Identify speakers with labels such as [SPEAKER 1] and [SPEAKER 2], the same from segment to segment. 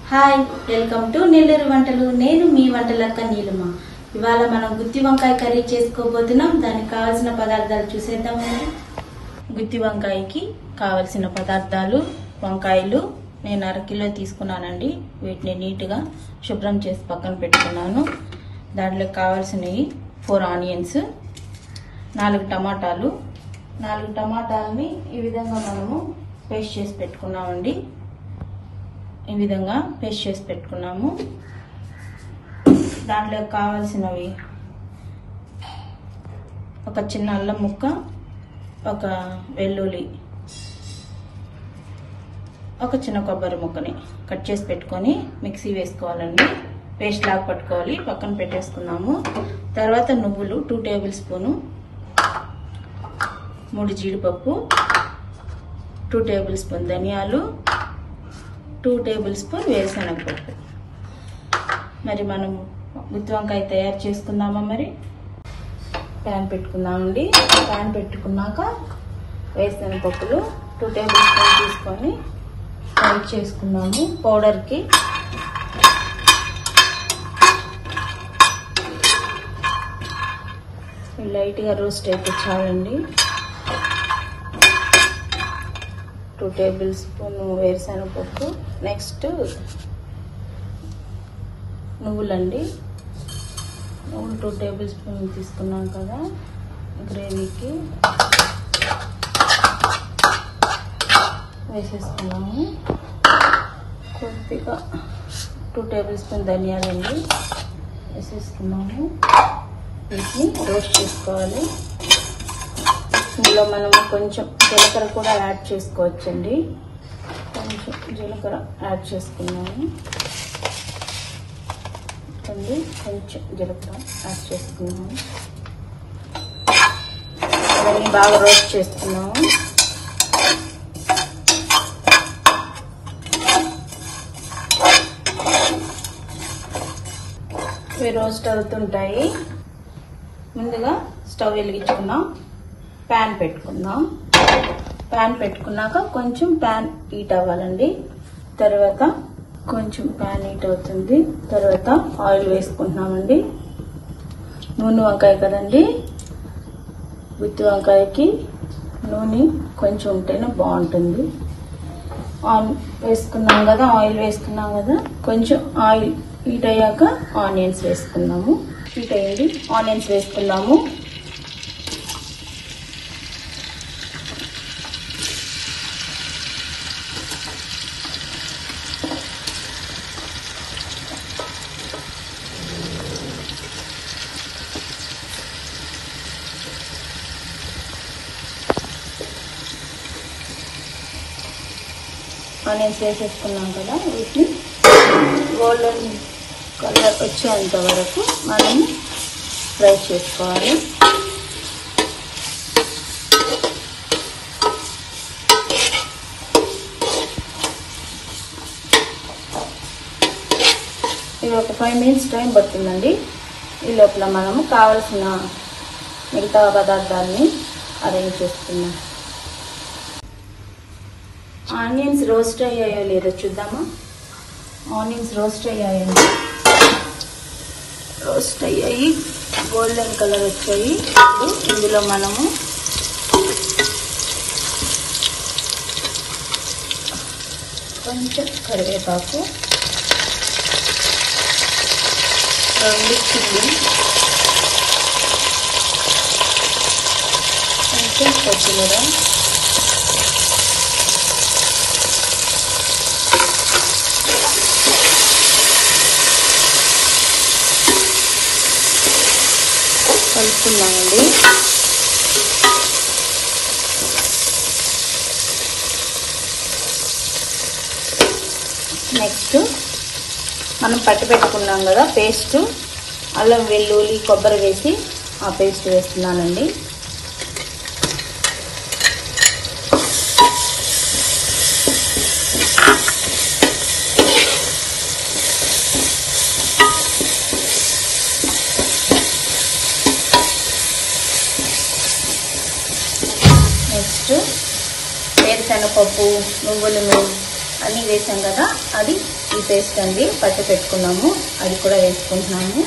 [SPEAKER 1] Hi welcome to Nellore వంటలు నేను మీ వంటలక్క నీలిమ ఇవాళ మనం గుత్తి వంకాయ కర్రీ చేసుకోబోతున్నాం దానికి కావాల్సిన పదార్థాలు చూసేద్దామండి గుత్తి వంకాయకి కావలసిన పదార్థాలు వంకాయలు నేను అరకిలో తీసుకున్నానండి వీటిని నీట్గా శుభ్రం చేసి పక్కన పెట్టుకున్నాను దాంట్లో కావాల్సినవి ఫోర్ ఆనియన్స్ నాలుగు టమాటాలు నాలుగు టమాటాలని ఈ విధంగా మనము పేస్ట్ చేసి పెట్టుకున్నామండి ఈ విధంగా పేస్ట్ చేసి పెట్టుకున్నాము దాంట్లో కావాల్సినవి ఒక చిన్న అల్లం ముక్క ఒక వెల్లుల్లి ఒక చిన్న కొబ్బరి ముక్కని కట్ చేసి పెట్టుకొని మిక్సీ వేసుకోవాలండి పేస్ట్ లాగా పట్టుకోవాలి పక్కన పెట్టేసుకున్నాము తర్వాత నువ్వులు టూ టేబుల్ స్పూను మూడు జీడిపప్పు టూ టేబుల్ స్పూన్ ధనియాలు టూ టేబుల్ స్పూన్ వేరుశనగపప్పు మరి మనం గుత్తి వంకాయ తయారు చేసుకుందామా మరి ప్యాన్ పెట్టుకుందామండి ప్యాన్ పెట్టుకున్నాక వేరుశనగపప్పులు టూ టేబుల్ స్పూన్ తీసుకొని ఫ్రై చేసుకున్నాము పౌడర్కి లైట్గా రోస్ట్ అయితే చాలండి టూ టేబుల్ స్పూన్ వేరుశనగపప్పు నెక్స్ట్ నువ్వులండి నువ్వులు టూ టేబుల్ స్పూన్ తీసుకున్నాం కదా గ్రేవీకి వేసేసుకున్నాము కొద్దిగా టూ టేబుల్ స్పూన్ ధనియాలండి వేసేసుకున్నాము వీటిని రోస్ట్ చేసుకోవాలి ఇందులో మనం కొంచెం జీలకర్ర కూడా యాడ్ చేసుకోవచ్చండి కొంచెం జీలకర్ర యాడ్ చేసుకున్నాము ఉంది కొంచెం జీలకర్ర యాడ్ చేసుకున్నాము అవన్నీ బాగా రోస్ట్ చేసుకున్నాము ఇవి రోస్ట్ అవుతుంటాయి ముందుగా స్టవ్ వెలిగించుకున్నాం ప్యాన్ పెట్టుకుందాం ప్యాన్ పెట్టుకున్నాక కొంచెం ప్యాన్ హీట్ అవ్వాలండి తర్వాత కొంచెం ప్యాన్ హీట్ అవుతుంది తర్వాత ఆయిల్ వేసుకుంటున్నామండి నూనె వంకాయ కదండి గుత్తి వంకాయకి నూనె కొంచెం ఉంటేనే బాగుంటుంది ఆన్ వేసుకున్నాం కదా ఆయిల్ వేసుకున్నాం కదా కొంచెం ఆయిల్ హీట్ అయ్యాక ఆనియన్స్ వేసుకున్నాము హీట్ అయ్యింది ఆనియన్స్ వేసుకున్నాము ఆనియన్స్ వేసేసుకున్నాం కదా వీటిని గోల్డెన్ కలర్ వచ్చేంత వరకు మనం ఫ్రై చేసుకోవాలి ఇది ఒక ఫైవ్ మినిట్స్ టైం పడుతుందండి ఈ లోపల మనము కావలసిన మిగతా పదార్థాలని అరేంజ్ చేసుకుందాం ఆనియన్స్ రోస్ట్ అయ్యాయో లేదో చూద్దామా ఆనియన్స్ రోస్ట్ అయ్యాయండి రోస్ట్ అయ్యాయి గోల్డెన్ కలర్ వచ్చాయి ఇప్పుడు ఇందులో మనము కొంచెం కరివేపాకు రెండు చిల్లి కొంచెం కొత్తిమీర కలుపుకున్నామండి నెక్స్ట్ మనం పట్టి పెట్టుకున్నాం కదా పేస్ట్ అల్లం వెల్లుల్లి కొబ్బరి వేసి ఆ పేస్ట్ వేస్తున్నానండి నెక్స్ట్ వేరుశనగపప్పు నువ్వులను అన్నీ వేసాం కదా అది ఈ పేస్ట్ అండి పట్టి పెట్టుకున్నాము అది కూడా వేసుకుంటున్నాము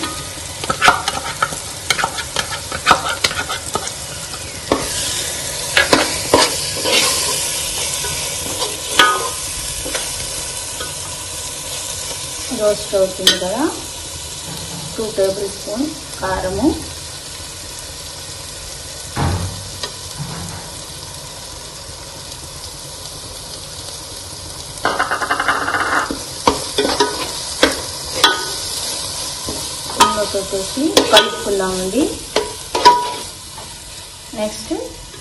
[SPEAKER 1] రోస్ట్ అవుతుంది కదా టూ టేబుల్ స్పూన్ కారము ఇందులో పెట్టేసి కలుపుకుందామండి నెక్స్ట్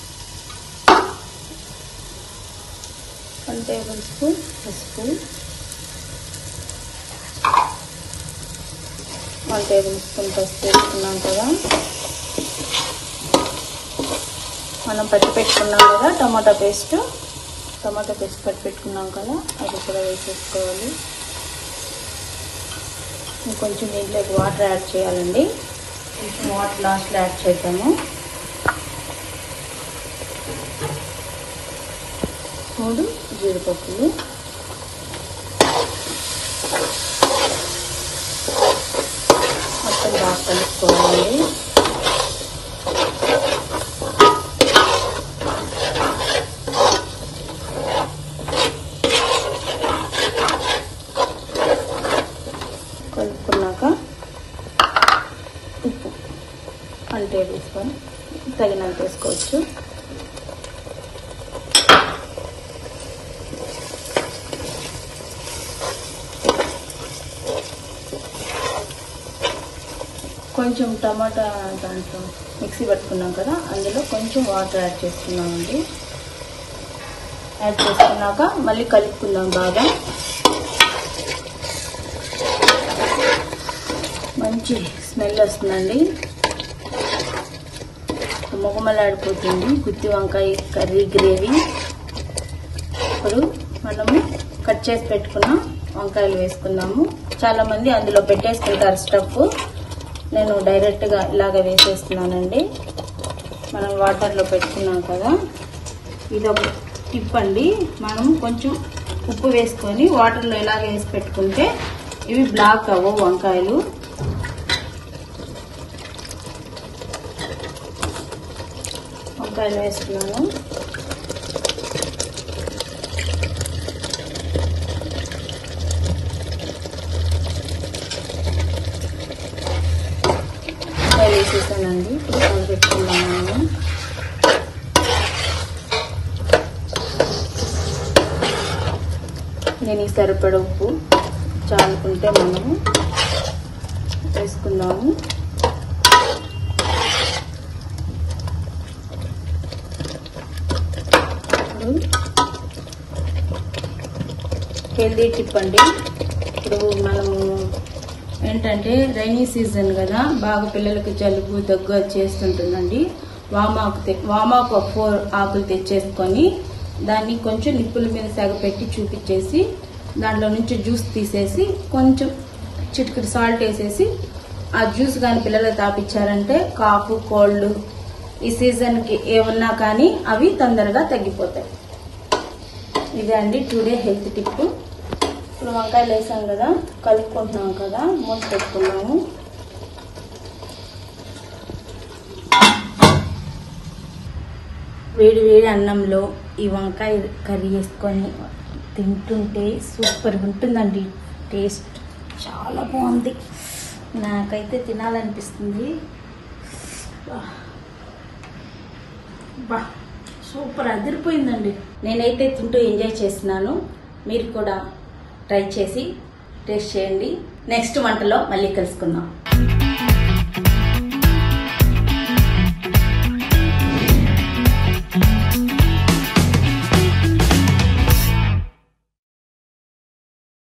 [SPEAKER 1] వన్ టేబుల్ స్పూన్ పసుపు వన్ టేబుల్ స్పూన్ పసుపు వేసుకున్నాం కదా మనం పట్టి పెట్టుకున్నాం కదా టమాటా పేస్ట్ టమాటా పేస్ట్ పట్టి పెట్టుకున్నాం కదా అది కూడా వేసేసుకోవాలి ఇంకొంచెం దీంట్లోకి వాటర్ యాడ్ చేయాలండి కొంచెం వాటర్ లాస్ట్లో యాడ్ చేద్దాము మూడు జీడిపప్పులు మొత్తం బాగా కలుపుకోవాలి కలుపుకున్నాక ఉప్పు వన్ టేబుల్ స్పూన్ తగినంత వేసుకోవచ్చు కొంచెం టమాటా దాంట్లో మిక్సీ పట్టుకున్నాం కదా అందులో కొంచెం వాటర్ యాడ్ చేసుకున్నామండి యాడ్ చేసుకున్నాక మళ్ళీ కలుపుకుందాం బాగా మంచి స్మెల్ వస్తుందండి మొగమలాడిపోతుంది గుత్తి వంకాయ కర్రీ గ్రేవీ ఇప్పుడు మనము కట్ చేసి పెట్టుకున్న వంకాయలు వేసుకుందాము చాలా మంది అందులో పెట్టేసుకుంటారు స్టఫ్ నేను డైరెక్ట్గా ఇలాగ వేసేస్తున్నానండి మనం వాటర్లో పెట్టుకున్నాం కదా ఇది ఒక టిప్ అండి మనం కొంచెం ఉప్పు వేసుకొని వాటర్లో ఇలాగ వేసి పెట్టుకుంటే ఇవి బ్లాక్ అవ్వవు వంకాయలు వంకాయలు వేస్తున్నాను వంకాయలు వేసేసానండి ఇప్పుడు కలిపి పెట్టుకున్నాను నేను ఈ సరిపడ ఉప్పు చాలుకుంటే మనము వేసుకుందాము ఇప్పుడు హెల్దీ టిప్ అండి ఇప్పుడు మనము ఏంటంటే రైనీ సీజన్ కదా బాగా పిల్లలకి జలుబు దగ్గు వచ్చేస్తుంటుందండి వామాకు తె- వామాకు ఒక ఫోర్ ఆకులు తెచ్చేసుకొని దాన్ని కొంచెం నిప్పుల మీద సెగ పెట్టి చూపించేసి దాంట్లో నుంచి జ్యూస్ తీసేసి కొంచెం చిటికెడు సాల్ట్ వేసేసి ఆ జ్యూస్ కానీ పిల్లలకు తాపిచ్చారంటే కాఫ్ కోల్డ్ ఈ సీజన్కి ఏమన్నా కానీ అవి తొందరగా తగ్గిపోతాయి ఇదే అండి టుడే హెల్త్ టిప్ ఇప్పుడు వంకాయలు వేసాం కదా కలుపుకుంటున్నాం కదా మూత పెట్టుకున్నాము వేడి వేడి అన్నంలో ఈ వంకాయ కర్రీ వేసుకొని తింటుంటే సూపర్గా ఉంటుందండి టేస్ట్ చాలా బాగుంది నాకైతే తినాలనిపిస్తుంది బా. బా సూపర్ అదిరిపోయిందండి నేనైతే తింటూ ఎంజాయ్ చేస్తున్నాను మీరు కూడా ట్రై చేసి టేస్ట్ చేయండి నెక్స్ట్ వంటలో మళ్ళీ కలుసుకుందాం